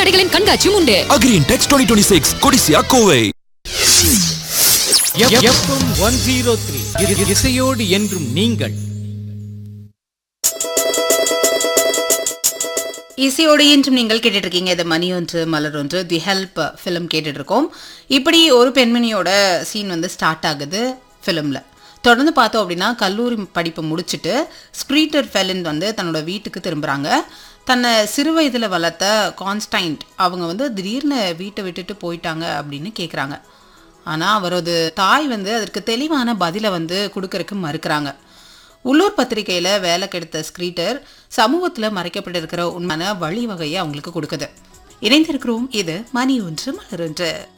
கடைகளின் கண்காட்சியும் உண்டு Agri Intex twenty twenty six Codissia Kovai FM one zero three இசையோடு என்றும் நீங்கள் இசையோடு இன்றும் நீங்கள் கேட்டுட்டு இருக்கீங்க இது மணி ஒன்று மலர் ஒன்று தி ஹெல்ப் ஃபிலிம் கேட்டுட்டு இருக்கோம் இப்படி ஒரு பெண்மணியோட சீன் வந்து ஸ்டார்ட் ஆகுது ஃபிலிமில் தொடர்ந்து பார்த்தோம் அப்படின்னா கல்லூரி படிப்பை முடிச்சுட்டு ஸ்க்ரீட்டர் ஃபெலின் வந்து தன்னோட வீட்டுக்கு திரும்புகிறாங்க தன்னை சிறு வயதில் வளர்த்த கான்ஸ்டைன்ட் அவங்க வந்து திடீர்னு வீட்டை விட்டுட்டு போயிட்டாங்க அப்படின்னு கேட்குறாங்க ஆனால் அவரது தாய் வந்து அதற்கு தெளிவான பதிலை வந்து கொடுக்கறதுக்கு மறுக்கிறாங்க உள்ளூர் பத்திரிகையில் வேலை கெடுத்த ஸ்க்ரீட்டர் சமூகத்தில் மறைக்கப்பட்டிருக்கிற உண்மையான வழிவகையை அவங்களுக்கு கொடுக்குது இணைந்திருக்கிறோம் இது மணி ஒன்று மலர் ஒன்று